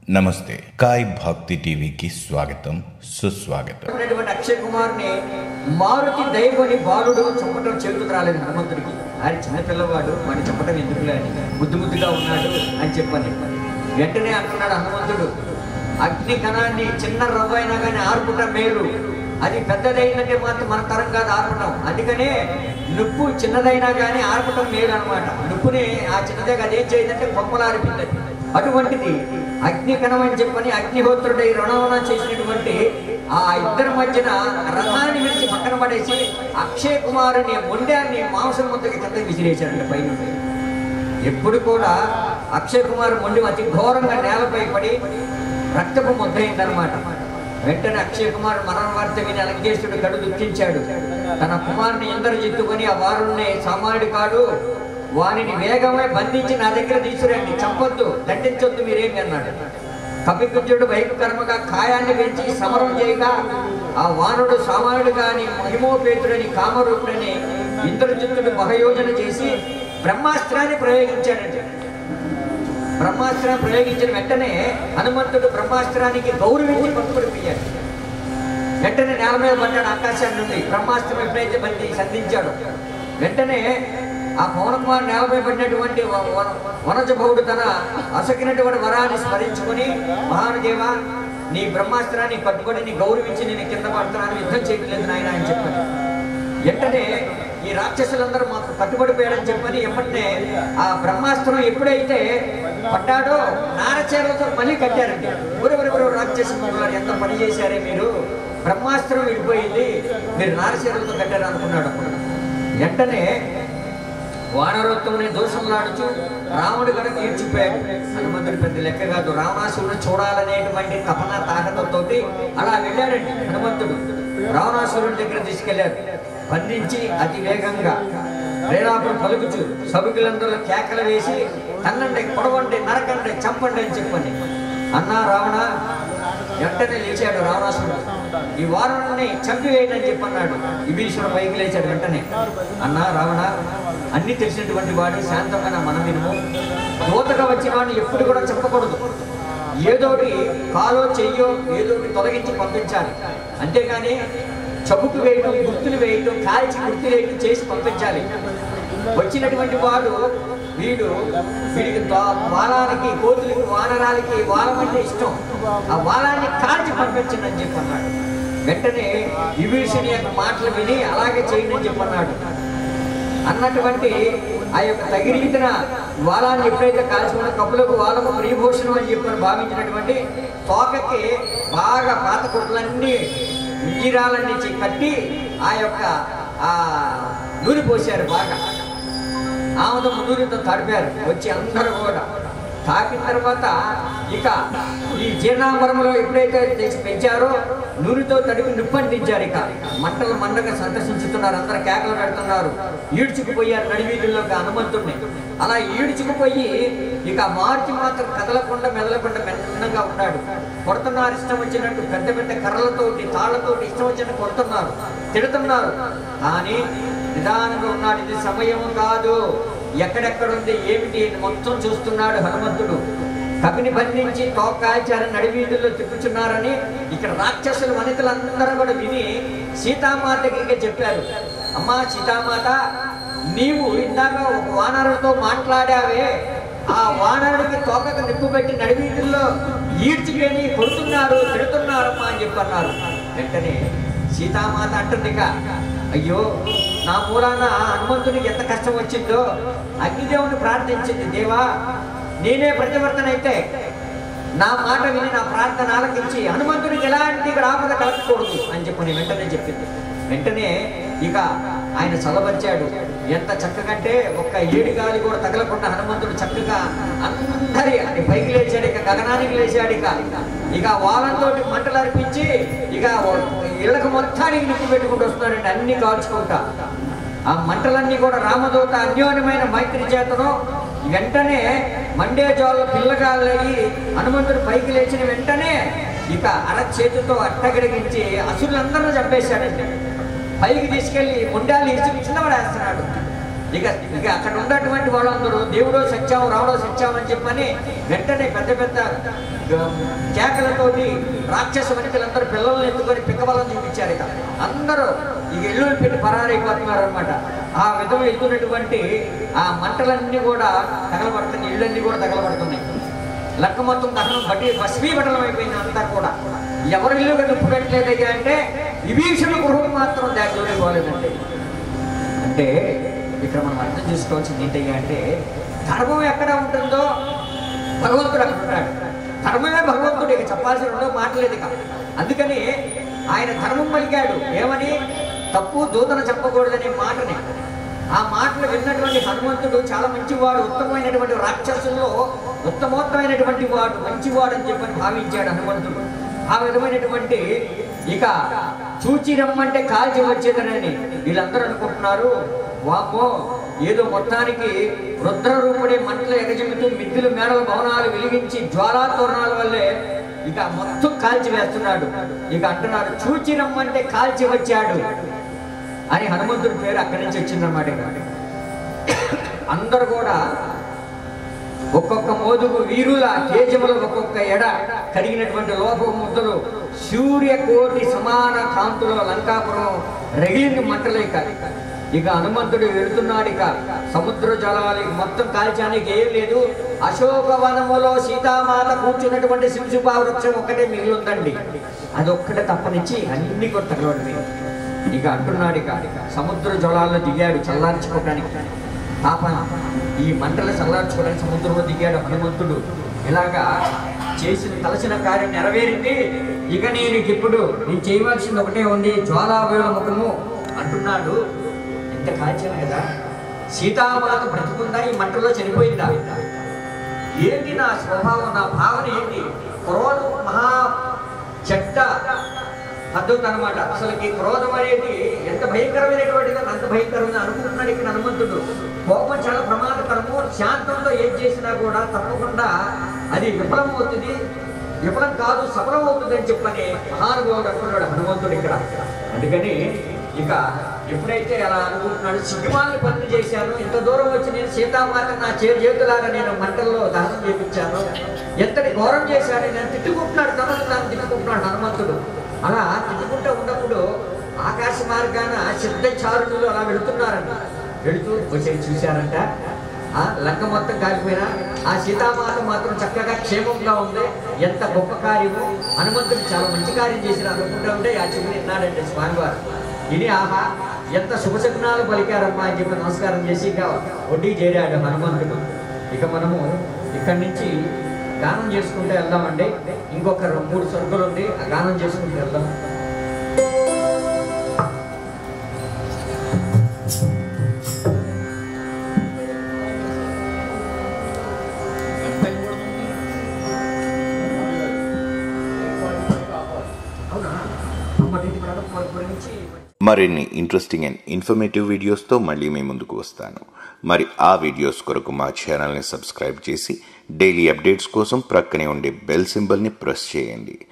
నమస్తే కాయ్ భక్తి టీవీకి స్వాగతం సుస్వాగతం ఉన్నటువంటి అక్షయ్ కుమార్ ని మారుతి దైవని బాలుడు చంపటం చేతుకు రాలేదు హనుమంతుడికి ఆయన చిన్న పిల్లవాడు వాడిని చంపటం ఎందుకులే అని ముద్దు ముద్దుగా ఉన్నాడు అని చెప్పని వెంటనే అంటున్నాడు హనుమంతుడు అగ్ని కణాన్ని చిన్న రవ్వ అయినా కానీ ఆర్పుటం మేలు అది పెద్దదైందంటే మాత్రం మన తరం కాదు ఆర్పటం అందుకనే నుప్పు చిన్నదైనా కానీ ఆర్పటం మేలు అనమాట నుప్పుని ఆ చిన్నదే అదేం చేయదంటే కొమ్మలు ఆరిపింది అటువంటిది అగ్ని కణం అని చెప్పని అగ్నిహోత్రుడై రణవన చేసినటువంటి ఆ ఇద్దరి మధ్యన రథాన్ని విడిచి పక్కన పడేసి అక్షయ్ కుమారుని మొండాన్ని మాంసం ముద్దకి కింద విసిరేశాడు పైన ఎప్పుడు కూడా అక్షయ్ కుమార్ మొండి అతి ఘోరంగా నేలపై పడి రక్తపు ముద్దయిందనమాట వెంటనే అక్షయ్ కుమార్ మరణ వార్త విని అలంకేశుడు కడు దుఃఖించాడు తన కుమారుని ఇంద్రజిత్తుకొని ఆ వారుణ్ణి సామాన్యుడు కాడు వానిని వేగమే బంధించి నా దగ్గర తీసుకురండి చంపొద్దు దండించొద్దు మీరేమి అన్నాడు కపికుజుడు వైపుకర్మగా కాయాన్ని పెంచి సమరం చేయగా ఆ వానుడు సామాన్యుడు కాని మహిమోపేతుడని కామరూపుడని ఇంద్రజిత్తుడు మహయోజన చేసి బ్రహ్మాస్త్రాన్ని ప్రయోగించాడంటే బ్రహ్మాస్త్రాన్ని ప్రయోగించిన వెంటనే హనుమంతుడు బ్రహ్మాస్త్రానికి గౌరవించి పట్టుకుడిపోయాడు వెంటనే నేల మీద పడ్డాడు ఆకాశం నుండి బ్రహ్మాస్త్రం ఎప్పుడైతే బంది సంధించాడు వెంటనే ఆ పవన కుమార్ నేలపై పడినటువంటి వ- వ- వనజ భౌడు తన అసకినటువంటి వరాన్ని స్మరించుకొని మహానుదేవ నీ బ్రహ్మాస్త్రాన్ని పట్టుకొని నీ గౌరవించి నేను కింద పడుతున్నాను యుద్ధం చేయట్లేదు నాయన అని చెప్పాను వెంటనే ఈ రాక్షసులందరూ మాకు కట్టుబడిపోయారని చెప్పని ఎప్పటినే ఆ బ్రహ్మాస్త్రం ఎప్పుడైతే పడ్డాడో నారచేరలతో మళ్ళీ కట్టారండి ఊరెవరెవరు రాక్షసులు ఎంత పని చేశారే మీరు బ్రహ్మాస్త్రం విడిపోయింది మీరు నారచేరలతో కట్టారు అనుకున్నాడు అప్పుడు వెంటనే వానరోత్తముని దోషంలాడుచు రాముడు కనుక ఈడ్చిపోయాడు హనుమంతుడి పెద్ద లెక్క కాదు రావణాసురుడు చూడాలనేటువంటి తపన తాకతోటి అలా వెళ్ళాడండి హనుమంతుడు రావణాసురుడి దగ్గర తీసుకెళ్లారు బంధించి అతి వేగంగా రేలాపురం పలుకుచు సభకులందరూ కేకలు వేసి తన్నండి పొడవండి నరకండి చంపండి అని చెప్పండి అన్నా రావణ వెంటనే లేచాడు రావణాసురుడు ఈ వారుణ్ణి చంపివేయండి అని చెప్పన్నాడు విభీషణుడు పైకి లేచాడు వెంటనే అన్నా రావణ అన్ని తెలిసినటువంటి వాడు శాంతమైన మన వినుము దూతగా వచ్చిన వాడిని ఎప్పుడు కూడా చెప్పకూడదు ఏదోటి కాలో చెయ్యో ఏదోటి తొలగించి పంపించాలి అంతేగాని చబుకు వేయటం గుర్తులు వేయటం కాల్చి గుర్తులు వేయటం చేసి పంపించాలి వచ్చినటువంటి వాడు వీడు వీడికి తో- వాలానికి కోతులకి వానరాలకి వాలమంటే ఇష్టం ఆ వాలాన్ని కాల్చి పంపించండి అని చెప్పన్నాడు వెంటనే విభీషణి యొక్క మాటలు విని అలాగే చేయండి అని చెప్పన్నాడు అన్నటువంటి ఆ యొక్క తగిరీతిన వాలాన్ని ఎప్పుడైతే కాల్చుకున్న కప్పులకు వాళ్ళకు ప్రియభూషణం అని చెప్పని భావించినటువంటి తోకకి బాగా పాత కుట్లన్నీ మిగిరాలన్నీ చే- కట్టి ఆ యొక్క ఆ నూనె పోసారు బాగా ఆమెతో నూనెతో తడిపారు వచ్చి అందరూ కూడా తాకిన తర్వాత ఇక ఈ జీర్ణాంబరంలో ఎప్పుడైతే తెచ్చి పెంచారో నూనెతో తడిపి నిప్పంటించారు ఇక మంటలు మండగా సంతసించుతున్నారు అందరు కేకలు పెడుతున్నారు ఈడ్చుకుపోయారు నడివీధుల్లోకి హనుమంతుడిని అలా ఈడ్చుకుపోయి ఇక మార్చి మాత్రం కదలకుండా మెదలకుండా మెల్లగా ఉన్నాడు కొడుతున్నారు ఇష్టం వచ్చినట్టు పెద్ద పెద్ద కర్రలతోటి తాళ్లతోటి ఇష్టం వచ్చినట్టు కొడుతున్నారు తిడుతున్నారు కానీ నిదానంగా ఉన్నాడు ఇది సమయం కాదు ఎక్కడెక్కడుంది ఏమిటి అని మొత్తం చూస్తున్నాడు హనుమంతుడు కపిని బంధించి తోకాచారని నడివీధుల్లో తిప్పుచున్నారని ఇక్కడ రాక్షసులు వనితలందరూ కూడా విని సీతామాత దగ్గరికి చెప్పారు అమ్మా సీతామాత నీవు ఇందాక ఒక వానరుడితో మాట్లాడావే ఆ వానరుడికి తోకకు నిప్పు పెట్టి నడివీధుల్లో ఈడ్చిపోయి కొడుతున్నారు తిడుతున్నారమ్మా అని చెప్పన్నారు వెంటనే సీతామాత అంటుంది ఇక అయ్యో నా మూలాన హనుమంతునికి ఎంత కష్టం వచ్చిందో అగ్నిదేవుని ప్రార్థించింది దేవా నేనే ప్రతివర్తన అయితే నా మాట విని నా ప్రార్థన ఆలకించి హనుమంతుడికి ఎలాంటి ఇక్కడ ఆపద కలగకూడదు అని చెప్పని వెంటనే చెప్పింది వెంటనే ఇక ఆయన చల్లబరిచాడు ఎంత చక్కగంటే ఒక్క ఏడు గాలి కూడా తగలకుండా హనుమంతుడు చక్కగా అందరి అంటే పైకి లేచాడు ఇక గగనానికి లేచాడు ఇక ఇక వాళ్ళతో మంటలు అర్పించి ఇక ఇళ్ళకు మొత్తానికి నిప్పు పెట్టుకుంటూ వస్తున్నాడండి అన్ని కాల్చుకుంటా ఆ మంటలన్నీ కూడా రామదూత అన్యోన్యమైన మైత్రి చేతను వెంటనే మండే జోళ్ళ పిల్లగాళ్ళయి హనుమంతుడు పైకి లేచిన వెంటనే ఇక అర చేతితో అట్టగడిగించి అసురులందరూ చంపేశాడండి పైకి తీసుకెళ్లి ముండాలు ఇచ్చి కింద పడేస్తున్నాడు ఇక ఇక అక్కడ ఉన్నటువంటి వాళ్ళందరూ దేవుడో సత్యం రావడో సత్యం అని చెప్పని వెంటనే పెద్ద పెద్ద గ- కేకలతోటి రాక్షస వనితలందరూ పిల్లల్ని ఎత్తుకొని పిక్కబలం చూపించారు ఇక అందరూ ఇక ఇల్లు పెట్టి పరారైపోతున్నారు అనమాట ఆ విధం ఎత్తున్నటువంటి ఆ మంటలన్నీ కూడా తగలబడుతున్నాయి ఇళ్ళన్నీ కూడా తగలబడుతున్నాయి లక్క మొత్తం దహనం బట్టి భస్మీపటలం అయిపోయింది అంతా కూడా ఎవరి ఇల్లు నిప్పు పెట్టలేదయ్యా అంటే విభీషణ గృహం మాత్రం దాంట్లోనే పోలేదండి అంటే ఇక్కడ మనం అర్థం చేసుకోవాల్సింది ఏంటయ్యా అంటే ధర్మం ఎక్కడ ఉంటుందో భగవంతుడు అక్కడ ఉంటాడు ధర్మమే భగవంతుడు ఇక చెప్పాల్సిన రెండో మాటలేదు ఇక అందుకని ఆయన ధర్మం పలికాడు ఏమని తప్పు దూతన చెప్పకూడదనే మాటని ఆ మాటలు విన్నటువంటి హనుమంతుడు చాలా మంచివాడు ఉత్తమమైనటువంటి రాక్షసుల్లో ఉత్తమోత్తమైనటువంటి వాడు మంచివాడు అని చెప్పని భావించాడు హనుమంతుడు ఆ విధమైనటువంటి ఇక చూచి రమ్మంటే కాల్చి వచ్చేదనని వీళ్ళందరూ అనుకుంటున్నారు వామ్మో ఏదో మొత్తానికి రుద్ర రూపుడే మంటలు ఎగజెముతూ మిద్దులు మేడల భవనాలు వెలిగించి జ్వాలా తోరణాల వల్లే ఇక మొత్తం కాల్చి వేస్తున్నాడు ఇక అంటున్నాడు చూచి రమ్మంటే కాల్చి వచ్చాడు అని హనుమంతుడి పేరు అక్కడి నుంచి వచ్చిందన్నమాట ఇక. అందరూ కూడా ఒక్కొక్క మోదుగు వీరుల తేజములు ఒక్కొక్క ఎడ కడిగినటువంటి లోప ముద్దలు సూర్యకోటి సమాన కాంతులో లంకాపురం రగిలింది మంటలు ఇక ఇక హనుమంతుడు వెళుతున్నాడు ఇక సముద్ర జలాలు ఇక మొత్తం కాల్చానికి ఏం లేదు అశోకవనములో సీతామాత కూర్చున్నటువంటి శింశుపా వృక్షం ఒక్కటే మిగిలిందండి అది ఒక్కటే తప్పనిచ్చి అన్ని కూడా తగలబడి ఇక అంటున్నాడు ఇక సముద్ర జలాల్లో దిగాడు చల్లార్చుకోవడానికి పాప ఈ మంటలు చల్లార్చుకోవడానికి సముద్రంలో దిగాడు హనుమంతుడు ఇలాగా చేసిన తలసిన కార్యం నెరవేరింది ఇక నేను ఇక ఇప్పుడు నేను చేయవలసింది ఒకటే ఉంది జ్వాలావేల ముఖము అంటున్నాడు ఎంత కాల్చాను కదా సీతామాత బ్రతుకుందా ఈ మంటలో చనిపోయిందా ఏంటి నా స్వభావం నా భావన ఏంటి క్రోధం మహా చెడ్డ పద్ధతి అనమాట అసలుకి క్రోధం అనేది ఎంత భయంకరమైనటువంటిదో అంత భయంకరమైన అనుకుంటున్నాడు ఇక్కడ హనుమంతుడు కోపం చాలా ప్రమాదకరము శాంతంతో ఏం చేసినా కూడా తప్పకుండా అది విఫలం అవుతుంది విఫలం కాదు సఫలం అవుతుంది అని చెప్పని మహానుభావుడు అంటున్నాడు హనుమంతుడు ఇక్కడ అందుకని ఇక ఎప్పుడైతే అలా అనుకుంటున్నాడు సిగ్గుమాలని పనులు చేశాను ఇంత దూరం వచ్చి నేను సీతామాత నా చే చేతులాగా నేను మంటల్లో దహనం చేపించాను ఎంతటి ఘోరం చేశాను నేను తిట్టుకుంటున్నాడు తనకు తాను తిట్టుకుంటున్నాడు హనుమంతుడు అలా తిట్టుకుంటూ ఉన్నప్పుడు ఆకాశ మార్గాన సిద్ధచారులు అలా వెళుతున్నారంట వెళుతూ వచ్చి చూశారంట ఆ లంక మొత్తం కాలిపోయినా ఆ సీతామాత మాత్రం చక్కగా క్షేమంగా ఉంది ఎంత గొప్ప కార్యము హనుమంతుడు చాలా మంచి కార్యం చేసిన అనుకుంటూ ఉంటే ఆ చెవిని విన్నాడండి స్వామివారు ఇది ఆహా ఎంత శుభశకునాలు పలికారమ్మా అని చెప్పి నమస్కారం చేసి ఇక వడ్డీ చేరాడు హనుమంతుడు ఇక మనము ఇక్కడి నుంచి గానం చేసుకుంటూ వెళ్దామండి ఇంకొక రెండు మూడు సరుకులు ఉంది ఆ గానం చేసుకుంటూ వెళ్దాం అవునా అమ్మటి కడప గురించి మరిన్ని ఇంట్రెస్టింగ్ అండ్ ఇన్ఫర్మేటివ్ వీడియోస్తో మళ్ళీ మీ ముందుకు వస్తాను మరి ఆ వీడియోస్ కొరకు మా ఛానల్ని సబ్స్క్రైబ్ చేసి డైలీ అప్డేట్స్ కోసం ప్రక్కనే ఉండే బెల్ సింబల్ని ప్రెస్ చేయండి